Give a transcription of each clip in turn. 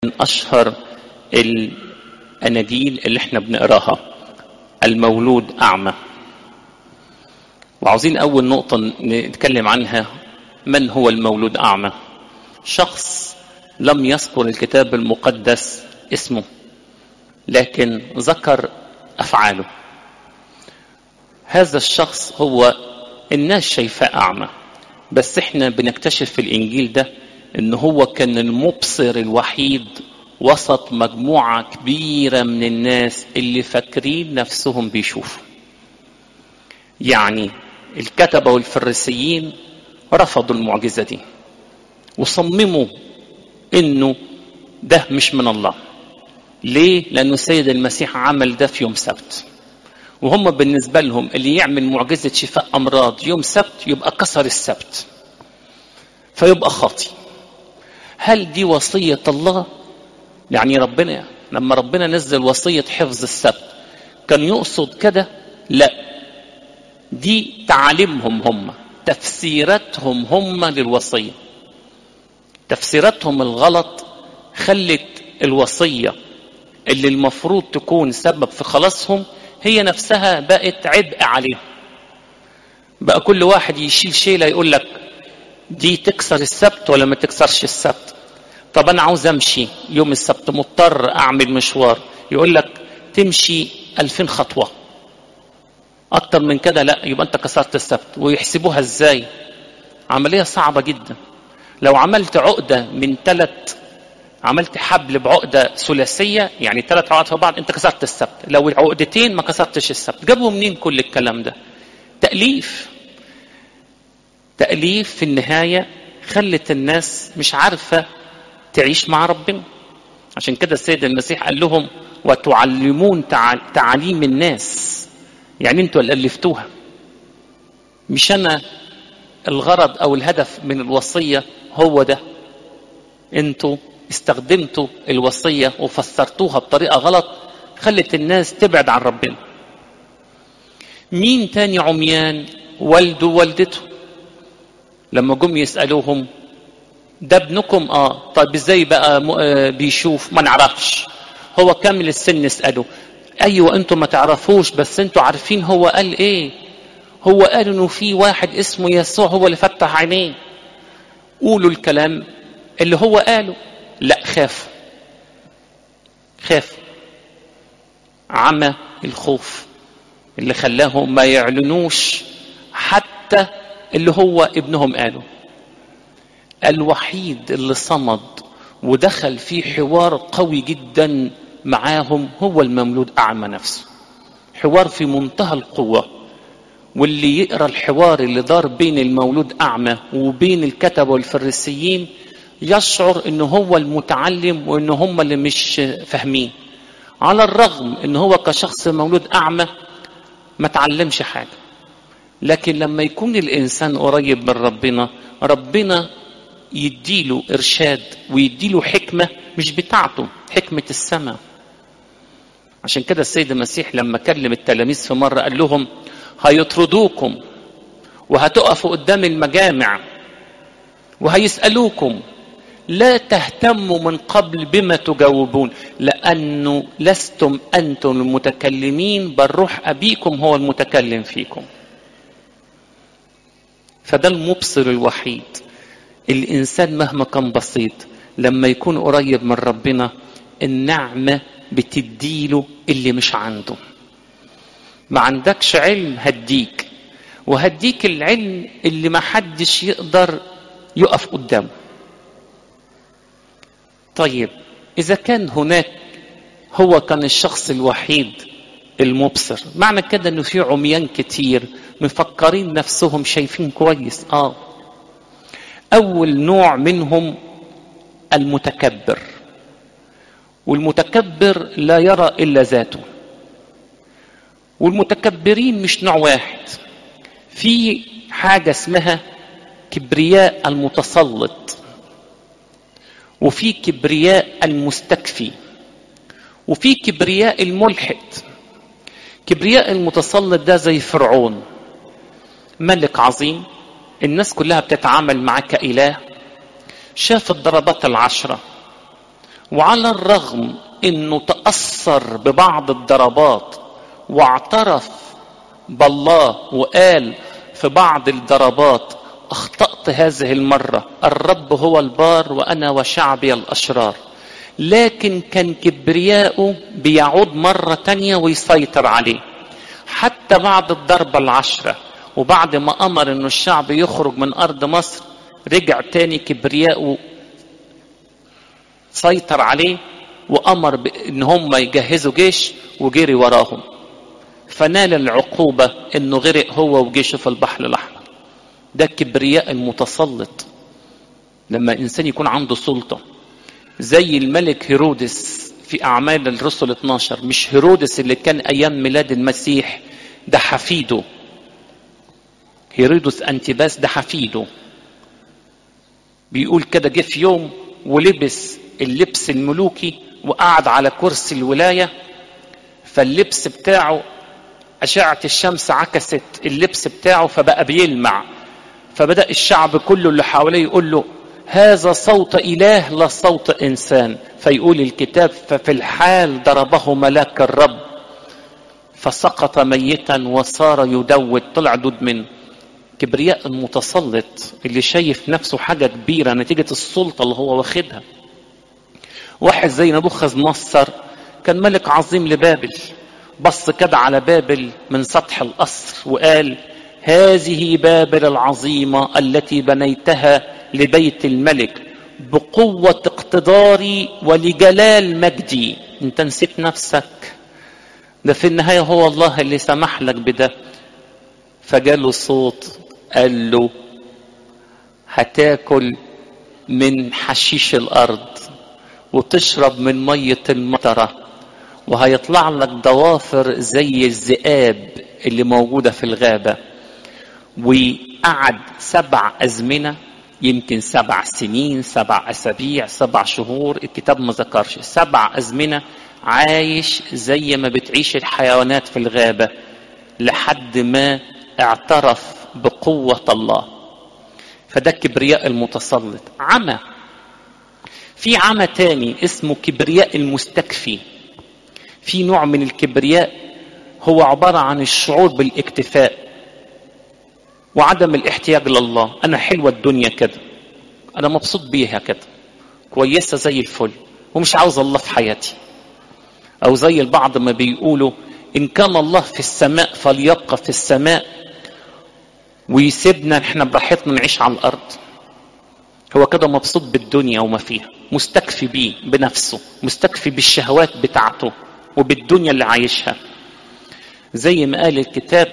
من أشهر الأناجيل اللي احنا بنقراها المولود أعمى وعاوزين أول نقطة نتكلم عنها من هو المولود أعمى شخص لم يذكر الكتاب المقدس اسمه لكن ذكر أفعاله هذا الشخص هو الناس شايفاه أعمى بس احنا بنكتشف في الإنجيل ده إن هو كان المبصر الوحيد وسط مجموعة كبيرة من الناس اللي فاكرين نفسهم بيشوفوا يعني الكتبة والفريسيين رفضوا المعجزة دي وصمموا انه ده مش من الله ليه لانه السيد المسيح عمل ده في يوم سبت وهم بالنسبة لهم اللي يعمل معجزة شفاء أمراض يوم سبت يبقى كسر السبت فيبقى خاطي هل دي وصية الله يعني ربنا لما ربنا نزل وصية حفظ السبت كان يقصد كده لا دي تعاليمهم هم تفسيراتهم هم للوصية تفسيراتهم الغلط خلت الوصية اللي المفروض تكون سبب في خلاصهم هي نفسها بقت عبء عليهم بقى كل واحد يشيل شيلة يقول لك دي تكسر السبت ولا ما تكسرش السبت طب انا عاوز امشي يوم السبت مضطر اعمل مشوار يقول لك تمشي ألفين خطوة اكتر من كده لا يبقى انت كسرت السبت ويحسبوها ازاي عملية صعبة جدا لو عملت عقدة من ثلاث عملت حبل بعقدة ثلاثية يعني ثلاث عقد في بعض انت كسرت السبت لو العقدتين ما كسرتش السبت جابوا منين كل الكلام ده تأليف تأليف في النهاية خلت الناس مش عارفة تعيش مع ربنا عشان كده السيد المسيح قال لهم وتعلمون تعاليم الناس يعني انتوا اللي ألفتوها مش أنا الغرض أو الهدف من الوصية هو ده انتوا استخدمتوا الوصية وفسرتوها بطريقة غلط خلت الناس تبعد عن ربنا مين تاني عميان والده ووالدته لما جم يسألوهم ده ابنكم اه طيب ازاي بقى بيشوف ما نعرفش هو كامل السن اسأله ايوه انتوا ما تعرفوش بس انتوا عارفين هو قال ايه هو قال انه في واحد اسمه يسوع هو اللي فتح عينيه قولوا الكلام اللي هو قاله لا خافوا خافوا عمى الخوف اللي خلاهم ما يعلنوش حتى اللي هو ابنهم قاله الوحيد اللي صمد ودخل في حوار قوي جدا معاهم هو المملود أعمى نفسه حوار في منتهى القوة واللي يقرأ الحوار اللي دار بين المولود أعمى وبين الكتبة والفريسيين يشعر انه هو المتعلم وان هم اللي مش فاهمين على الرغم ان هو كشخص مولود اعمى ما تعلمش حاجه لكن لما يكون الانسان قريب من ربنا ربنا يديله ارشاد ويديله حكمه مش بتاعته حكمه السماء عشان كده السيد المسيح لما كلم التلاميذ في مره قال لهم هيطردوكم وهتقفوا قدام المجامع وهيسالوكم لا تهتموا من قبل بما تجاوبون لأنه لستم أنتم المتكلمين بل روح أبيكم هو المتكلم فيكم فده المبصر الوحيد الإنسان مهما كان بسيط لما يكون قريب من ربنا النعمة بتديله اللي مش عنده ما عندكش علم هديك وهديك العلم اللي ما حدش يقدر يقف قدامه طيب إذا كان هناك هو كان الشخص الوحيد المبصر معنى كده انه في عميان كتير مفكرين نفسهم شايفين كويس اه اول نوع منهم المتكبر والمتكبر لا يرى الا ذاته والمتكبرين مش نوع واحد في حاجه اسمها كبرياء المتسلط وفي كبرياء المستكفي وفي كبرياء الملحد كبرياء المتسلط ده زي فرعون ملك عظيم الناس كلها بتتعامل معاه كإله شاف الضربات العشرة وعلى الرغم انه تاثر ببعض الضربات واعترف بالله وقال في بعض الضربات اخطات هذه المره الرب هو البار وانا وشعبي الاشرار لكن كان كبرياءه بيعود مرة تانية ويسيطر عليه حتى بعد الضربة العشرة وبعد ما أمر أنه الشعب يخرج من أرض مصر رجع تاني كبرياءه سيطر عليه وأمر بأن هم يجهزوا جيش وجري وراهم فنال العقوبة أنه غرق هو وجيشه في البحر الأحمر ده الكبرياء المتسلط لما إنسان يكون عنده سلطة زي الملك هيرودس في أعمال الرسل 12 مش هيرودس اللي كان أيام ميلاد المسيح ده حفيده هيرودس أنتباس ده حفيده بيقول كده جه في يوم ولبس اللبس الملوكي وقعد على كرسي الولاية فاللبس بتاعه أشعة الشمس عكست اللبس بتاعه فبقى بيلمع فبدأ الشعب كله اللي حواليه يقول له هذا صوت إله لا صوت إنسان فيقول الكتاب ففي الحال ضربه ملاك الرب فسقط ميتا وصار يدود طلع دود منه كبرياء المتسلط اللي شايف نفسه حاجة كبيرة نتيجة السلطة اللي هو واخدها واحد زي نبوخذ نصر كان ملك عظيم لبابل بص كده على بابل من سطح القصر وقال هذه بابل العظيمة التي بنيتها لبيت الملك بقوة اقتداري ولجلال مجدي انت نسيت نفسك ده في النهاية هو الله اللي سمح لك بده فجاله صوت قال له هتاكل من حشيش الأرض وتشرب من مية المطرة وهيطلع لك ضوافر زي الذئاب اللي موجودة في الغابة وقعد سبع أزمنة يمكن سبع سنين سبع أسابيع سبع شهور الكتاب ما ذكرش سبع أزمنة عايش زي ما بتعيش الحيوانات في الغابة لحد ما اعترف بقوة الله فده كبرياء المتسلط عمى في عمى تاني اسمه كبرياء المستكفي في نوع من الكبرياء هو عبارة عن الشعور بالاكتفاء وعدم الاحتياج لله انا حلوه الدنيا كده انا مبسوط بيها كده كويسه زي الفل ومش عاوز الله في حياتي او زي البعض ما بيقولوا ان كان الله في السماء فليبقى في السماء ويسيبنا احنا براحتنا نعيش على الارض هو كده مبسوط بالدنيا وما فيها مستكفي بيه بنفسه مستكفي بالشهوات بتاعته وبالدنيا اللي عايشها زي ما قال الكتاب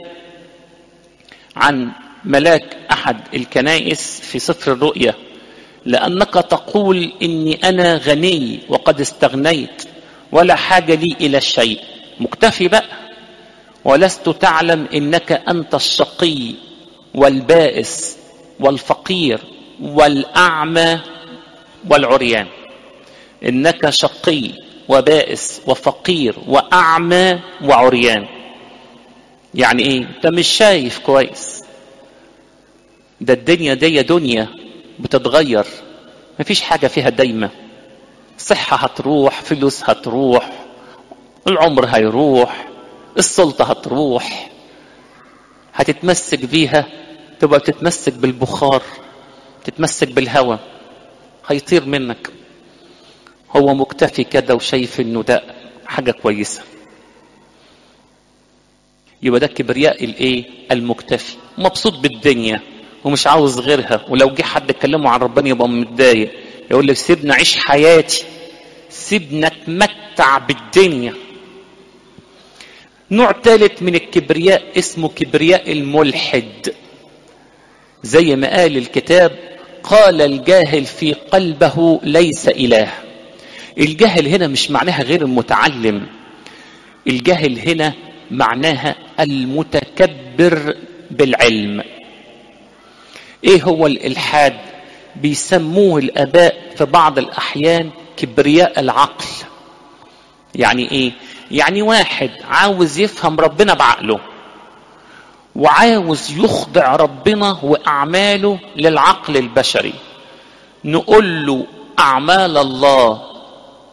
عن ملاك احد الكنائس في سفر الرؤيا لانك تقول اني انا غني وقد استغنيت ولا حاجه لي الى الشيء مكتفي بقى ولست تعلم انك انت الشقي والبائس والفقير والاعمى والعريان انك شقي وبائس وفقير واعمى وعريان يعني ايه انت مش شايف كويس ده الدنيا دي دنيا بتتغير مفيش حاجة فيها دايمة صحة هتروح فلوس هتروح العمر هيروح السلطة هتروح هتتمسك بيها تبقى تتمسك بالبخار تتمسك بالهوى هيطير منك هو مكتفي كده وشايف انه ده حاجة كويسة يبقى ده كبرياء الايه المكتفي مبسوط بالدنيا ومش عاوز غيرها ولو جه حد يكلمه عن ربنا يبقى متضايق يقول لك سيبني اعيش حياتي سيبني اتمتع بالدنيا نوع ثالث من الكبرياء اسمه كبرياء الملحد زي ما قال الكتاب قال الجاهل في قلبه ليس اله الجاهل هنا مش معناها غير المتعلم الجاهل هنا معناها المتكبر بالعلم ايه هو الالحاد بيسموه الاباء في بعض الاحيان كبرياء العقل يعني ايه يعني واحد عاوز يفهم ربنا بعقله وعاوز يخضع ربنا واعماله للعقل البشري نقول له اعمال الله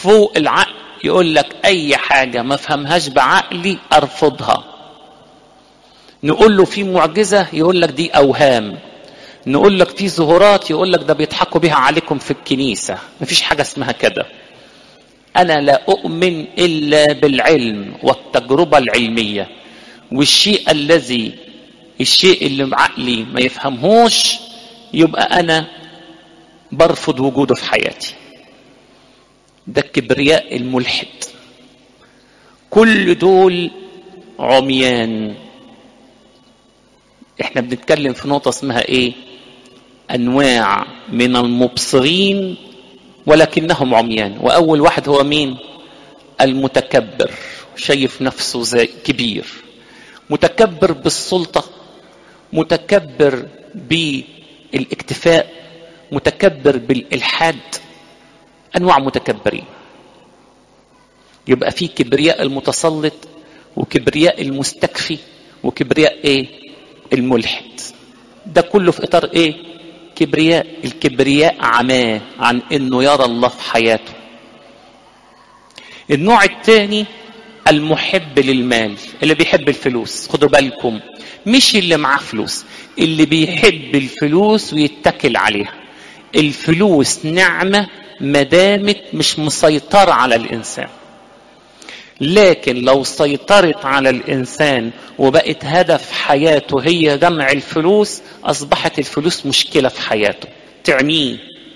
فوق العقل يقول لك اي حاجه ما فهمهاش بعقلي ارفضها نقول له في معجزه يقول لك دي اوهام نقول لك في ظهورات يقول لك ده بيضحكوا بيها عليكم في الكنيسه مفيش حاجه اسمها كده انا لا اؤمن الا بالعلم والتجربه العلميه والشيء الذي الشيء اللي عقلي ما يفهمهوش يبقى انا برفض وجوده في حياتي ده الكبرياء الملحد كل دول عميان احنا بنتكلم في نقطة اسمها ايه انواع من المبصرين ولكنهم عميان واول واحد هو مين المتكبر شايف نفسه زي كبير متكبر بالسلطة متكبر بالاكتفاء متكبر بالالحاد انواع متكبرين يبقى في كبرياء المتسلط وكبرياء المستكفي وكبرياء ايه الملحد ده كله في اطار ايه كبرياء الكبرياء عماه عن انه يرى الله في حياته النوع الثاني المحب للمال اللي بيحب الفلوس خدوا بالكم مش اللي معاه فلوس اللي بيحب الفلوس ويتكل عليها الفلوس نعمه ما دامت مش مسيطره على الانسان لكن لو سيطرت على الانسان وبقت هدف حياته هي جمع الفلوس اصبحت الفلوس مشكله في حياته تعميه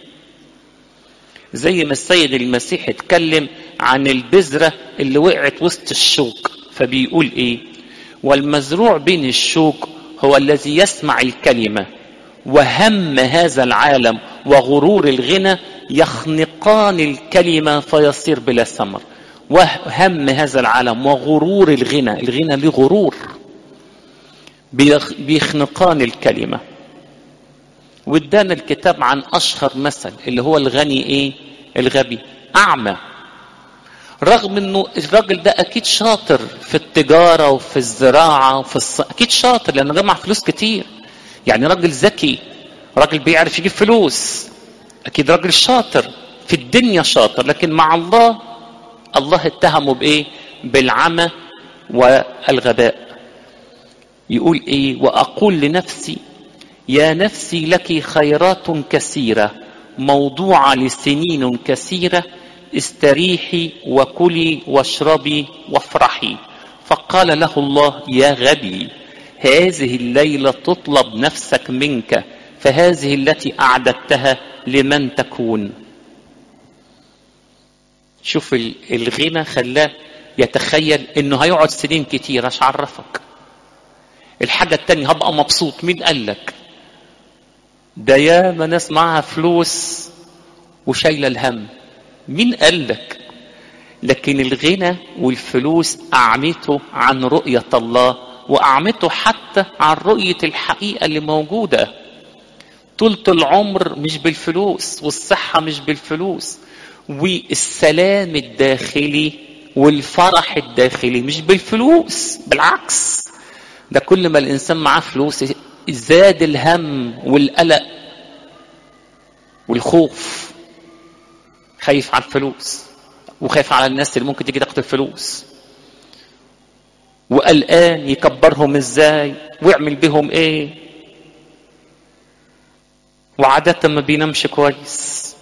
زي ما السيد المسيح اتكلم عن البذره اللي وقعت وسط الشوك فبيقول ايه والمزروع بين الشوك هو الذي يسمع الكلمه وهم هذا العالم وغرور الغنى يخنقان الكلمه فيصير بلا ثمر وهم هذا العالم وغرور الغنى الغنى له غرور بيخنقان الكلمة وادانا الكتاب عن أشهر مثل اللي هو الغني إيه الغبي أعمى رغم انه الراجل ده اكيد شاطر في التجاره وفي الزراعه وفي الص... اكيد شاطر لانه جمع فلوس كتير يعني راجل ذكي راجل بيعرف يجيب فلوس اكيد راجل شاطر في الدنيا شاطر لكن مع الله الله اتهمه بايه بالعمى والغباء يقول ايه واقول لنفسي يا نفسي لك خيرات كثيره موضوعه لسنين كثيره استريحي وكلي واشربي وافرحي فقال له الله يا غبي هذه الليله تطلب نفسك منك فهذه التي اعددتها لمن تكون شوف الغنى خلاه يتخيل انه هيقعد سنين كتير ايش عرفك الحاجة التانية هبقى مبسوط مين قال لك ده ياما ناس معاها فلوس وشايلة الهم مين قال لك لكن الغنى والفلوس أعمته عن رؤية الله وأعمته حتى عن رؤية الحقيقة اللي موجودة طولة العمر مش بالفلوس والصحة مش بالفلوس والسلام الداخلي والفرح الداخلي مش بالفلوس بالعكس ده كل ما الانسان معاه فلوس زاد الهم والقلق والخوف خايف على الفلوس وخايف على الناس اللي ممكن تيجي تاخد الفلوس وقلقان يكبرهم ازاي ويعمل بهم ايه وعادة ما بينامش كويس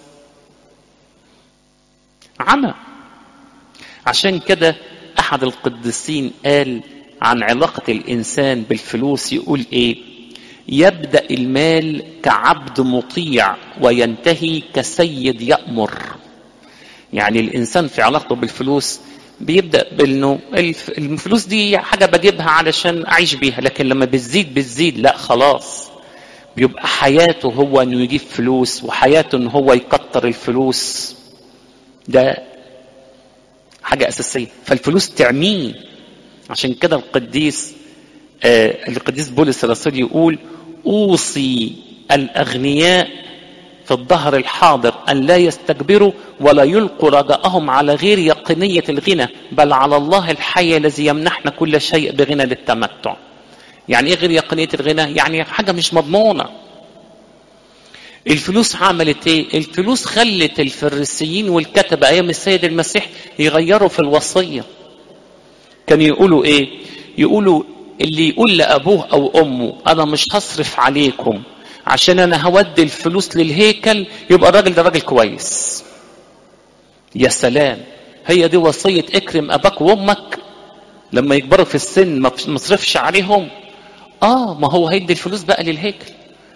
عمى عشان كده احد القديسين قال عن علاقة الانسان بالفلوس يقول ايه يبدأ المال كعبد مطيع وينتهي كسيد يأمر يعني الانسان في علاقته بالفلوس بيبدا بانه الفلوس دي حاجه بجيبها علشان اعيش بيها لكن لما بتزيد بتزيد لا خلاص بيبقى حياته هو انه يجيب فلوس وحياته ان هو يكتر الفلوس ده حاجه اساسيه فالفلوس تعميه عشان كده القديس آه القديس بولس الرسول يقول اوصي الاغنياء في الظهر الحاضر أن لا يستكبروا ولا يلقوا رجاءهم على غير يقينية الغنى بل على الله الحي الذي يمنحنا كل شيء بغنى للتمتع يعني ايه غير يقينية الغنى يعني حاجة مش مضمونة الفلوس عملت ايه الفلوس خلت الفريسيين والكتبة ايام السيد المسيح يغيروا في الوصية كانوا يقولوا ايه يقولوا اللي يقول لابوه او امه انا مش هصرف عليكم عشان انا هودي الفلوس للهيكل يبقى الراجل ده راجل كويس يا سلام هي دي وصية اكرم اباك وامك لما يكبروا في السن ما تصرفش عليهم اه ما هو هيدي الفلوس بقى للهيكل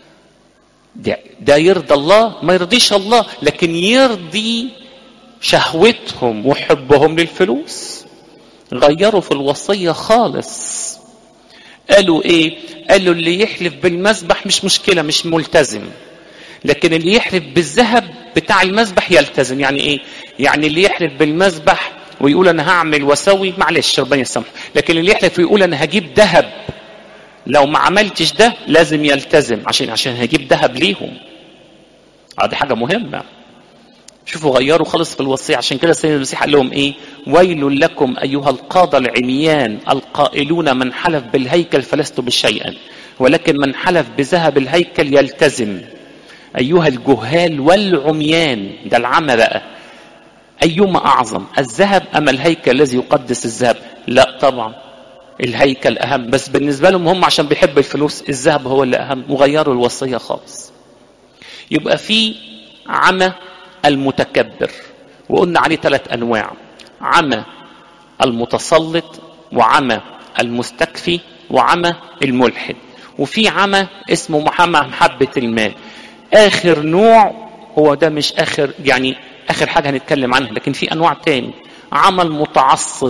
ده, ده يرضى الله ما يرضيش الله لكن يرضي شهوتهم وحبهم للفلوس غيروا في الوصية خالص قالوا ايه قالوا اللي يحلف بالمذبح مش مشكلة مش ملتزم لكن اللي يحلف بالذهب بتاع المذبح يلتزم يعني ايه يعني اللي يحلف بالمذبح ويقول انا هعمل واسوي معلش ربنا يسامحه لكن اللي يحلف ويقول انا هجيب ذهب لو ما عملتش ده لازم يلتزم عشان عشان هجيب ذهب ليهم اه دي حاجه مهمه شوفوا غيروا خالص في الوصيه عشان كده السيد المسيح قال لهم ايه ويل لكم ايها القاده العميان القائلون من حلف بالهيكل فلست بشيئا ولكن من حلف بذهب الهيكل يلتزم ايها الجهال والعميان ده العمى بقى ايما اعظم الذهب ام الهيكل الذي يقدس الذهب لا طبعا الهيكل اهم بس بالنسبه لهم هم عشان بيحبوا الفلوس الذهب هو اللي اهم وغيروا الوصيه خالص يبقى في عمى المتكبر وقلنا عليه ثلاث انواع عمى المتسلط وعمى المستكفي وعمى الملحد وفي عمى اسمه محمد محبة المال آخر نوع هو ده مش آخر يعني آخر حاجة هنتكلم عنها لكن في أنواع تاني عمى المتعصب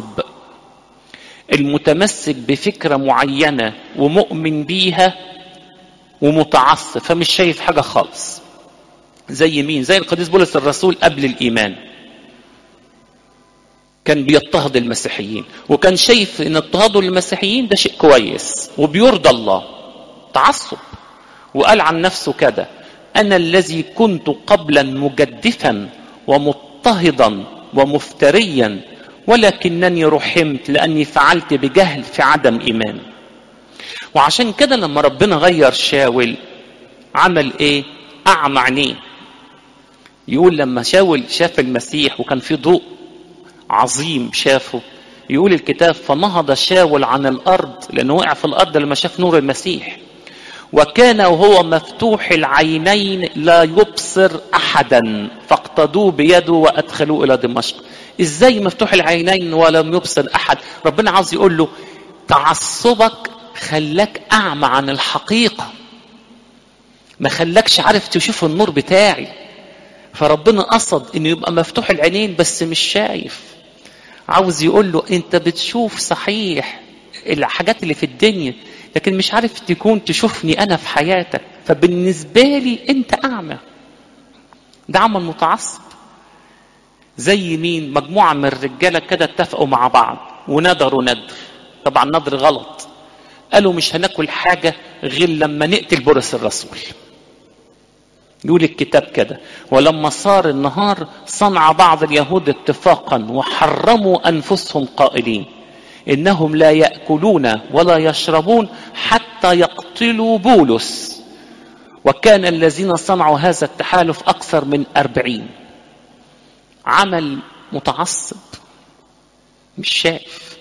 المتمسك بفكرة معينة ومؤمن بيها ومتعصب فمش شايف حاجة خالص زي مين زي القديس بولس الرسول قبل الإيمان كان بيضطهد المسيحيين وكان شايف ان اضطهاده للمسيحيين ده شيء كويس وبيرضى الله تعصب وقال عن نفسه كده انا الذي كنت قبلا مجدفا ومضطهدا ومفتريا ولكنني رحمت لاني فعلت بجهل في عدم ايمان وعشان كده لما ربنا غير شاول عمل ايه اعمى عينيه يقول لما شاول شاف المسيح وكان في ضوء عظيم شافه يقول الكتاب فنهض شاول عن الارض لانه وقع في الارض لما شاف نور المسيح وكان وهو مفتوح العينين لا يبصر احدا فاقتضوه بيده وادخلوه الى دمشق ازاي مفتوح العينين ولم يبصر احد ربنا عاوز يقول له تعصبك خلاك اعمى عن الحقيقه ما خلاكش عارف تشوف النور بتاعي فربنا قصد انه يبقى مفتوح العينين بس مش شايف عاوز يقول له انت بتشوف صحيح الحاجات اللي في الدنيا لكن مش عارف تكون تشوفني انا في حياتك فبالنسبه لي انت اعمى ده عمل متعصب زي مين مجموعه من الرجاله كده اتفقوا مع بعض وندروا ندر طبعا ندر غلط قالوا مش هناكل حاجه غير لما نقتل بولس الرسول يقول الكتاب كده ولما صار النهار صنع بعض اليهود اتفاقا وحرموا انفسهم قائلين انهم لا ياكلون ولا يشربون حتى يقتلوا بولس وكان الذين صنعوا هذا التحالف اكثر من أربعين عمل متعصب مش شايف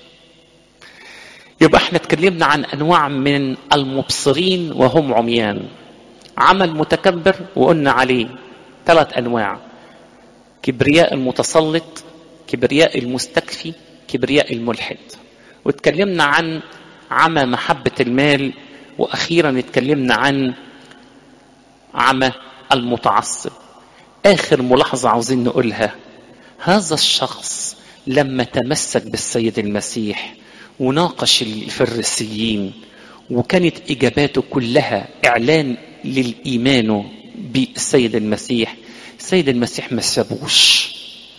يبقى احنا اتكلمنا عن انواع من المبصرين وهم عميان عمل متكبر وقلنا عليه ثلاث انواع كبرياء المتسلط كبرياء المستكفي كبرياء الملحد واتكلمنا عن عمى محبة المال واخيرا اتكلمنا عن عمى المتعصب اخر ملاحظة عاوزين نقولها هذا الشخص لما تمسك بالسيد المسيح وناقش الفريسيين وكانت اجاباته كلها اعلان للايمان بالسيد المسيح السيد المسيح ما سابوش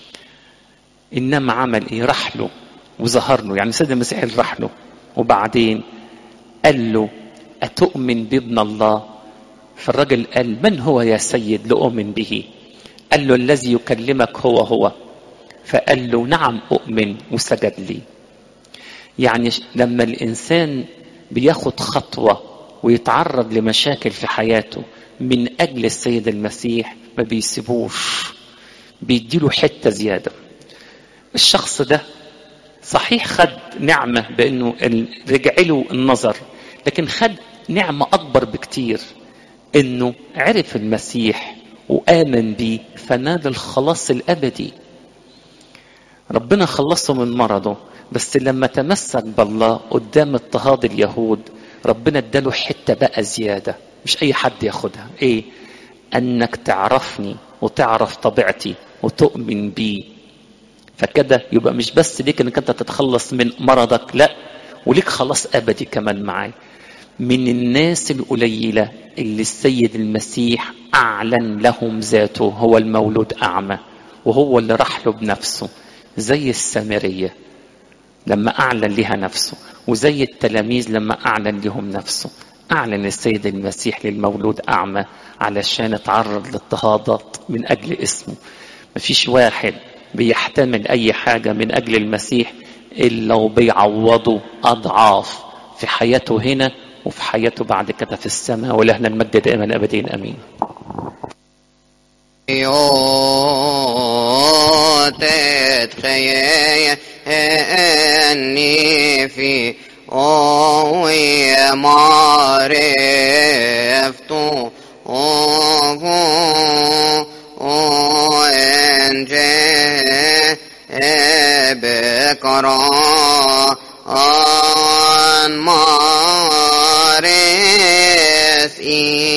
انما عمل ايه راح له وظهر له يعني السيد المسيح اللي راح له وبعدين قال له اتؤمن بابن الله فالرجل قال من هو يا سيد لأؤمن به قال له الذي يكلمك هو هو فقال له نعم أؤمن وسجد لي يعني لما الإنسان بياخد خطوة ويتعرض لمشاكل في حياته من اجل السيد المسيح ما بيسيبوش بيديله حته زياده الشخص ده صحيح خد نعمه بانه رجع له النظر لكن خد نعمه اكبر بكتير انه عرف المسيح وامن بيه فنال الخلاص الابدي ربنا خلصه من مرضه بس لما تمسك بالله قدام اضطهاد اليهود ربنا اداله حته بقى زياده مش اي حد ياخدها ايه انك تعرفني وتعرف طبيعتي وتؤمن بي فكده يبقى مش بس ليك انك انت تتخلص من مرضك لا وليك خلاص ابدي كمان معاي من الناس القليله اللي السيد المسيح اعلن لهم ذاته هو المولود اعمى وهو اللي راح له بنفسه زي السامريه لما اعلن لها نفسه وزي التلاميذ لما اعلن لهم نفسه اعلن السيد المسيح للمولود اعمى علشان اتعرض لاضطهادات من اجل اسمه مفيش واحد بيحتمل اي حاجه من اجل المسيح الا وبيعوضه اضعاف في حياته هنا وفي حياته بعد كده في السماء ولهنا المجد دائما ابدين امين تتخيلني في قوي معرفته وإن بكرا مارس